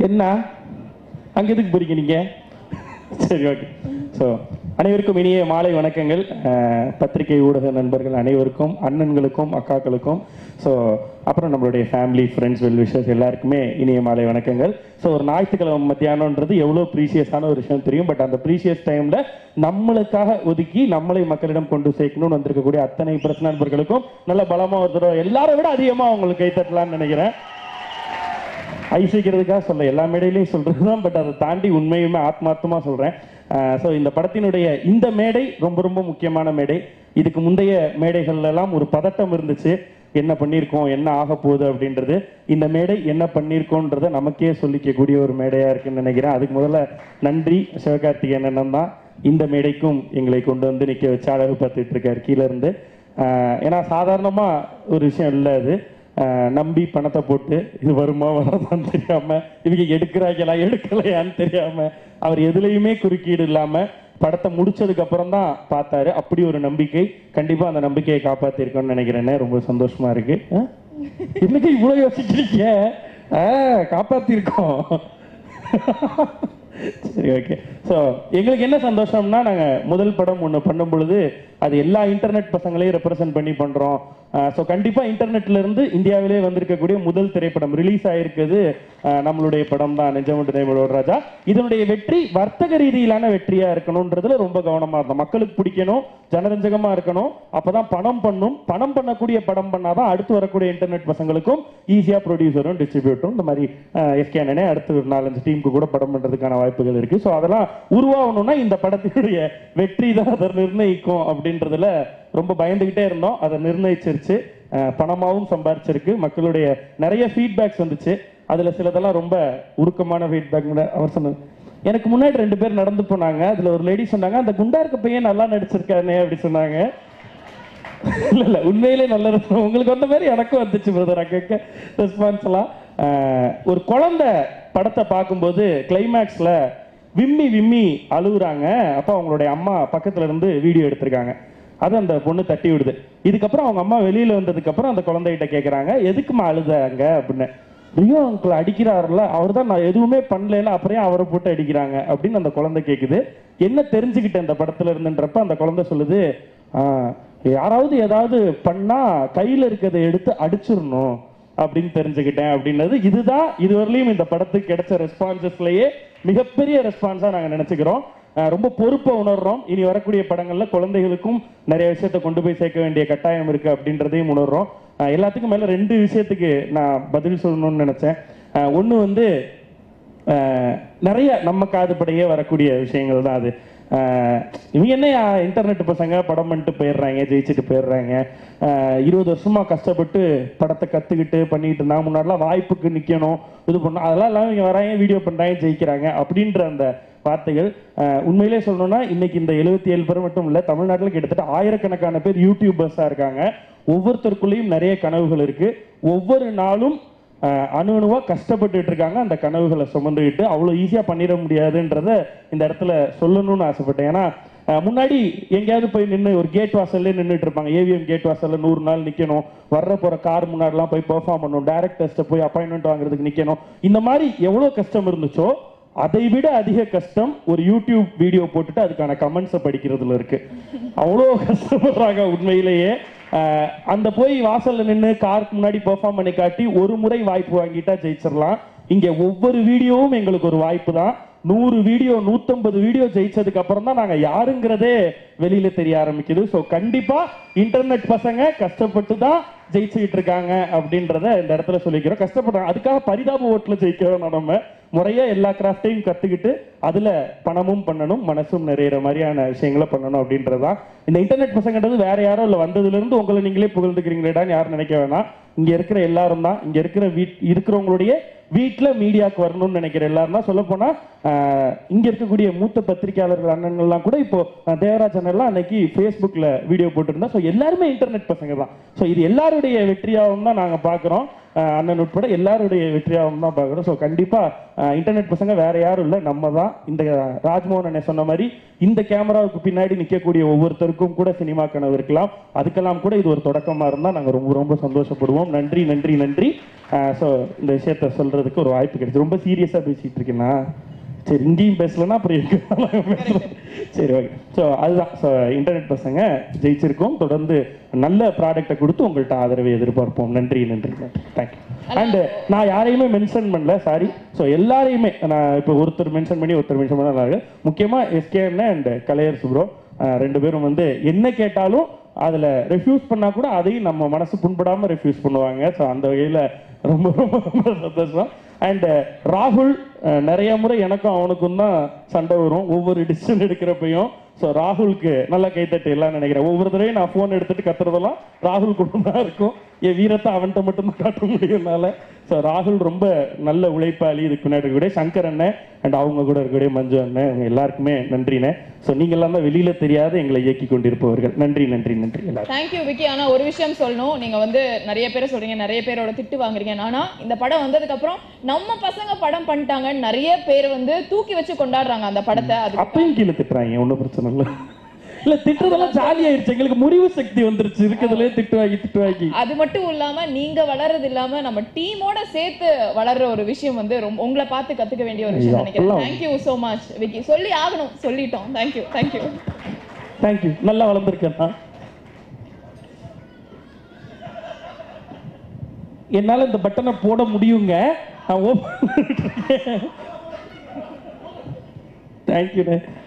என்ன அங்க எதுக்கு போறீங்க நீங்க சரி ஓகே ஸோ அனைவருக்கும் இனிய மாலை வணக்கங்கள் அஹ், பத்திரிகை ஊடக நண்பர்கள் அனைவருக்கும் அண்ணன்களுக்கும் அக்காக்களுக்கும் ஸோ அப்புறம் நம்மளுடைய ஃபேமிலி ஃப்ரெண்ட்ஸ் வெல் விஷஸ் எல்லாருக்குமே இனிய மாலை வணக்கங்கள் ஸோ ஒரு ஞாயிற்றுக்கிழமை மத்தியானம்ன்றது எவ்வளோ ப்ரீஷியஸான ஒரு விஷயம் தெரியும் பட் அந்த ப்ரீஷியஸ் டைமில் நம்மளுக்காக ஒதுக்கி நம்மளை மக்களிடம் கொண்டு சேர்க்கணும்னு வந்திருக்கக்கூடிய அத்தனை பிரச்சனை நண்பர்களுக்கும் நல்ல பலமாக ஒரு தடவை எல்லாரை விட அதிகமாக அவங்களுக்கு கைத்தட்டலாம்னு நினைக்கிறேன் ஐசிக்கிறதுக்காக சொல்ல எல்லா மேடையிலையும் சொல்றது தான் பட் அதை தாண்டி உண்மையுமே ஆத்மார்த்தமா சொல்றேன் ஸோ இந்த படத்தினுடைய இந்த மேடை ரொம்ப ரொம்ப முக்கியமான மேடை இதுக்கு முந்தைய மேடைகள்ல எல்லாம் ஒரு பதட்டம் இருந்துச்சு என்ன பண்ணியிருக்கோம் என்ன ஆக போகுது அப்படின்றது இந்த மேடை என்ன பண்ணியிருக்கோன்றதை நமக்கே சொல்லிக்கக்கூடிய ஒரு மேடையா இருக்குன்னு நினைக்கிறேன் அதுக்கு முதல்ல நன்றி சிவகார்த்திகேயன் அண்ணன் தான் இந்த மேடைக்கும் எங்களை கொண்டு வந்து நிக்க வச்சு அழகு பார்த்துட்டு இருக்காரு கீழ இருந்து ஆஹ் ஏன்னா சாதாரணமா ஒரு விஷயம் இல்லை அது ஆஹ் நம்பி பணத்தை போட்டு இது வருமா வராதான்னு தெரியாம இவங்க எடுக்கிறாங்களா எடுக்கலையான்னு தெரியாம அவர் எதுலையுமே குறுக்கீடு இல்லாம படத்தை முடிச்சதுக்கு அப்புறம் தான் பார்த்தாரு அப்படி ஒரு நம்பிக்கை கண்டிப்பா அந்த நம்பிக்கையை காப்பாத்திருக்கோம்னு நினைக்கிறேனே ரொம்ப சந்தோஷமா இருக்கு ஆஹ்? என்னங்க இவ்வளவு யோசிக்கிறீங்க ஆஹ் காப்பாத்திருக்கோம் சரி ஓகே ஸோ எங்களுக்கு என்ன சந்தோஷம்னா நாங்கள் முதல் படம் ஒன்று பண்ணும் பொழுது அது எல்லா இன்டர்நெட் பசங்களையும் ரெப்ரசென்ட் பண்ணி பண்ணுறோம் ஸோ கண்டிப்பாக இன்டர்நெட்ல இருந்து இந்தியாவிலே வந்திருக்கக்கூடிய முதல் திரைப்படம் ரிலீஸ் ஆயிருக்கிறது அஹ், நம்மளுடைய படம் தான் நிஜமுண்டு தேவலோட ராஜா இதனுடைய வெற்றி வர்த்தக ரீதியிலான வெற்றியா இருக்கணும்ன்றதுல ரொம்ப கவனமா இருந்தோம் மக்களுக்கு பிடிக்கணும் ஜனரஞ்சகமா இருக்கணும் அப்பதான் பணம் பண்ணும் பணம் பண்ணக்கூடிய படம் பண்ணாதான் அடுத்து வரக்கூடிய இன்டர்நெட் பசங்களுக்கும் ஈஸியா ப்ரொடியூசரும் டிஸ்ட்ரிபியூட்டரும் இந்த மாதிரி எஸ்கே அண்ணனே அடுத்து ஒரு நாலஞ்சு டீமுக்கு கூட படம் பண்றதுக்கான வாய்ப்புகள் இருக்கு ஸோ அதெல்லாம் உருவாகணும்னா இந்த படத்தினுடைய வெற்றி தான் அதை நிர்ணயிக்கும் அப்படின்றதுல ரொம்ப பயந்துகிட்டே இருந்தோம் அதை நிர்ணயிச்சிருச்சு அஹ் பணமாவும் சம்பாரிச்சிருக்கு மக்களுடைய நிறைய ஃபீட்பேக்ஸ் வந்துச்சு அதுல சிலதெல்லாம் ரொம்ப உருக்கமான ஃபீட்பேக் அவர் சொன்னது எனக்கு முன்னாடி ரெண்டு பேர் நடந்து போனாங்க அதுல ஒரு லேடி சொன்னாங்க அந்த குண்டா இருக்க பையன் நல்லா நடிச்சிருக்கானே அப்படி சொன்னாங்க இல்ல இல்ல உண்மையிலே நல்ல response. உங்களுக்கு வந்த மாதிரி எனக்கும் வந்துச்சு பிரதர் அங்க ரெஸ்பான்ஸ் எல்லாம் அஹ், ஒரு குழந்தை படத்தை பார்க்கும்போது கிளைமேக்ஸ்ல விம்மி விம்மி அழுகுறாங்க அப்ப அவங்களுடைய அம்மா பக்கத்துல இருந்து வீடியோ எடுத்திருக்காங்க அது அந்த பொண்ணு தட்டி விடுது இதுக்கப்புறம் அவங்க அம்மா வெளியில வந்ததுக்கு அப்புறம் அந்த குழந்தைகிட்ட கேக்குறாங்க எதுக்குமா அழுதாங்க அப்படின்னு ஐயோ அங்கிள் அடிக்கிறாருல்ல அவர் தான் நான் எதுவுமே பண்ணல அப்புறம் ஏன் அவரை போட்டு அடிக்கிறாங்க அப்படின்னு அந்த குழந்தை கேக்குது என்ன தெரிஞ்சுக்கிட்டேன் இந்த படத்துல இருந்துன்றப்ப அந்த குழந்தை சொல்லுது "ஆஹ், யாராவது ஏதாவது பண்ணா கையில இருக்கிறத எடுத்து அடிச்சிடணும் அப்படின்னு தெரிஞ்சுக்கிட்டேன் அப்படின்னது இதுதான் இதுவரையிலும் இந்த படத்துக்கு கிடைச்ச ரெஸ்பான்சஸ்லயே மிகப்பெரிய ரெஸ்பான்ஸா நாங்க நினைச்சுக்கிறோம் அஹ் ரொம்ப பொறுப்பை உணர்றோம் இனி வரக்கூடிய படங்கள்ல குழந்தைகளுக்கும் நிறைய விஷயத்தை கொண்டு போய் சேர்க்க வேண்டிய கட்டாயம் இருக்கு அப்படின்றதையும் உணர்றோம் அஹ் எல்லாத்துக்கும் மேல ரெண்டு விஷயத்துக்கு நான் பதில் சொல்லணும்னு நினைச்சேன் அஹ் ஒண்ணு வந்து அஹ் நிறைய நம்ம காதுபடையே வரக்கூடிய விஷயங்கள் தான் அது அஹ் இவங்க என்ன இன்டர்நெட் பசங்க படம் பண்ணிட்டு போயிடுறாங்க ஜெயிச்சுட்டு போயிடுறாங்க அஹ் இருபது வருஷமா கஷ்டப்பட்டு படத்தை கத்துக்கிட்டு பண்ணிட்டு இருந்தாங்க முன்னாடிலாம் வாய்ப்புக்கு நிக்கணும் இது பண்ணணும் அதெல்லாம் எல்லாம் இவங்க வராங்க வீடியோ பண்றாங்க ஜெயிக்கிறாங்க அப்படின்ற அந்த வார்த்தைகள் அஹ் உண்மையிலே சொல்லணும்னா இன்னைக்கு இந்த எழுபத்தி ஏழு பேர் மட்டும் இல்ல தமிழ்நாட்டில் கிட்டத்தட்ட ஆயிரக்கணக்கான பேர் யூடியூபர்ஸா இருக்காங்க ஒவ்வொருத்தருக்குள்ளேயும் நிறைய கனவுகள் இருக்கு ஒவ்வொரு நாளும் அஹ் அணு அணுவா கஷ்டப்பட்டுட்டு இருக்காங்க அந்த கனவுகளை சுமந்துக்கிட்டு அவ்வளோ ஈஸியா பண்ணிட முடியாதுன்றத இந்த இடத்துல சொல்லணும்னு ஆசைப்பட்டேன் ஏன்னா அஹ் முன்னாடி எங்கேயாவது போய் நின்று ஒரு கேட் வாசல்லே நின்றுட்டு இருப்பாங்க ஏவிஎம் கேட் வாசல்ல நூறு நாள் நிக்கணும் வர்ற போற கார் முன்னாடிலாம் போய் பெர்ஃபார்ம் பண்ணணும் டேரக்டர்ஸ்ட்ட போய் அப்பாயின்மெண்ட் வாங்குறதுக்கு நிக்கணும் இந்த மாதிரி எவ்வளோ கஷ்டம் இருந்துச்சோ அதை விட அதிக கஷ்டம் ஒரு யூடியூப் வீடியோ போட்டுட்டு அதுக்கான கமெண்ட்ஸை படிக்கிறதுல இருக்கு அவ்வளோ கஷ்டப்படுறாங்க உண்மையிலேயே அஹ் அந்த போய் வாசல்ல நின்று காருக்கு முன்னாடி பெர்ஃபார்ம் பண்ணி காட்டி ஒரு முறை வாய்ப்பு வாங்கிட்டா ஜெயிச்சிடலாம் இங்க ஒவ்வொரு வீடியோவும் எங்களுக்கு ஒரு வாய்ப்பு தான் நூறு வீடியோ நூத்தம்பது வீடியோ ஜெயிச்சதுக்கு அப்புறம் தான் நாங்க யாருங்கிறதே வெளியில தெரிய ஆரம்பிக்குது ஸோ கண்டிப்பா இன்டர்நெட் பசங்க கஷ்டப்பட்டு தான் ஜெயிச்சுக்கிட்டு இருக்காங்க அப்படின்றத இந்த இடத்துல சொல்லிக்கிறோம் கஷ்டப்படுறாங்க அதுக்காக பரிதாப ஓட்டுல ஜெயிக்கிறோம் நம்ம முறையா எல்லா கிராஃப்டையும் கத்துக்கிட்டு அதுல பணமும் பண்ணணும் மனசும் நிறையிற மாதிரியான விஷயங்களை பண்ணணும் அப்படின்றதுதான் இந்த இன்டர்நெட் பசங்கன்றது வேற யாரும் இல்ல வந்ததுல இருந்து உங்களை நீங்களே புகழ்ந்துக்கிறீங்களேடான்னு யாரும் நினைக்க வேணாம் இங்க இருக்கிற எல்லாரும் தான் இங்க இருக்கிற வீட் இருக்கிறவங்களுடைய வீட்ல மீடியாக்கு வரணும்னு நினைக்கிற எல்லாரும் தான் சொல்ல போனா ஆஹ், இங்க இருக்கக்கூடிய மூத்த பத்திரிகையாளர்கள் அண்ணன்கள்லாம் கூட இப்போ ஆஹ், தேவராஜ் அண்ணன்லாம் அன்னைக்கு ஃபேஸ்புக்ல வீடியோ போட்டிருந்தா ஸோ எல்லாருமே இன்டர்நெட் பசங்க தான் ஸோ இது எல்லாருடைய வெற்றியாகவும் தான் நாங்க பாக்குறோம் ஆஹ், அண்ணன் உட்பட எல்லாருடைய வெற்றியாகவும் தான் பார்க்குறோம் ஸோ கண்டிப்பாக இன்டர்நெட் பசங்க வேற யாரும் இல்லை நம்ம தான் இந்த ராஜ்மோகன் அண்ணன் சொன்ன மாதிரி இந்த கேமராவுக்கு பின்னாடி நிற்கக்கூடிய ஒவ்வொருத்தருக்கும் கூட சினிமா கனவு இருக்கலாம் அதுக்கெல்லாம் கூட இது ஒரு தொடக்கமாக இருந்தால் நாங்கள் ரொம்ப ரொம்ப சந்தோஷப்படுவோம் நன்றி நன்றி நன்றி ஸோ இந்த விஷயத்த சொல்றது பண்றதுக்கு ஒரு வாய்ப்பு கிடைச்சு ரொம்ப சீரியஸா பேசிட்டு இருக்கேன்னா சரி இங்கேயும் பேசலன்னா அப்புறம் எங்க வேணாலும் பேசலாம். சரி ஓகே ஸோ அதுதான் ஸோ இன்டர்நெட் பசங்க ஜெயிச்சிருக்கோம் தொடர்ந்து நல்ல ப்ராடக்ட்டை கொடுத்து உங்கள்கிட்ட ஆதரவை எதிர்பார்ப்போம் நன்றி நன்றி தேங்க்யூ அண்ட் நான் யாரையுமே மென்ஷன் பண்ணல சாரி ஸோ எல்லாரையுமே நான் இப்போ ஒருத்தர் மென்ஷன் பண்ணி ஒருத்தர் மென்ஷன் பண்ண முக்கியமாக எஸ்கே அண்ணன் அண்ட் கலையர் சுப்ரோ அஹ் ரெண்டு பேரும் வந்து என்ன கேட்டாலும் அதில் ரெஃப்யூஸ் பண்ணால் கூட அதையும் நம்ம மனசு புண்படாமல் ரெஃப்யூஸ் பண்ணுவாங்க ஸோ அந்த வகையில் ரொம்ப ரொம்ப ரொம்ப சந்தோஷம் அண்ட் ராகுல் அஹ், நிறைய முறை எனக்கும் அவனுக்கும் தான் சண்டை வரும் ஒவ்வொரு டிசிஷன் எடுக்கிறப்பையும் ஸோ ராகுலுக்கு நல்லா கைத்தட்டு எல்லாம் நினைக்கிறேன் ஒவ்வொரு தடவையும் நான் ஃபோன் எடுத்துட்டு கத்துறதெல்லாம் ராகுல் கூட தான் இருக்கும் என் வீரத்தை அவன்கிட்ட மட்டும்தான் காட்ட முடியும்னால ஸோ ராகுல் ரொம்ப நல்ல உழைப்பாளி இதுக்கு முன்னாடி இருக்கக்கூடிய சங்கர் அண்ணன் அண்ட் அவங்க கூட இருக்கக்கூடிய மஞ்சு அண்ணன் இவங்க எல்லாருக்குமே நன்றிண்ணே ஸோ நீங்கள்லாம் தான் வெளியில தெரியாத எங்களை இயக்கி கொண்டிருப்பவர்கள் நன்றி நன்றி நன்றி எல்லாரும் தேங்க்யூ விக்கி ஆனா ஒரு விஷயம் சொல்லணும் நீங்க வந்து நிறைய பேரை சொல்றீங்க நிறைய பேரோட திட்டு வாங்குறீங்க ஆனா இந்த படம் வந்ததுக்கு அப்புறம் நம்ம பசங்க படம் பண்ணிட்டாங்கன்னு நிறைய பேர் வந்து தூக்கி வச்சு கொண்டாடுறாங்க அந்த படத்தை அது அப்பயும் கீழே திட்டுறாங்க ஒன்றும் பிரச்சனை இல்லை இல்ல திட்டுறதெல்லாம் ஜாலியாயிருச்சு எங்களுக்கு முறிவு சக்தி வந்துருச்சு இருக்கிறதுலே திட்டு வாங்கி திட்டு வாங்கி அது மட்டும் இல்லாம நீங்க வளர்றது இல்லாம நம்ம டீமோட சேர்த்து வளர்ற ஒரு விஷயம் வந்து ரொம்ப உங்களை பார்த்து கத்துக்க வேண்டிய ஒரு விஷயம் ஐயோ, நினைக்கிறேன் அப்பெல்லாம் தேங்க்யூ சோ மச் விக்கி சொல்லி ஆகணும் சொல்லிட்டோம் தேங்க்யூ தேங்க்யூ தேங்க்யூ நல்லா வளர்ந்துருக்கேன் நான் என்னால இந்த பட்டனை போட முடியுங்க நான் ஓப்பன் தேங்க்யூண்ணே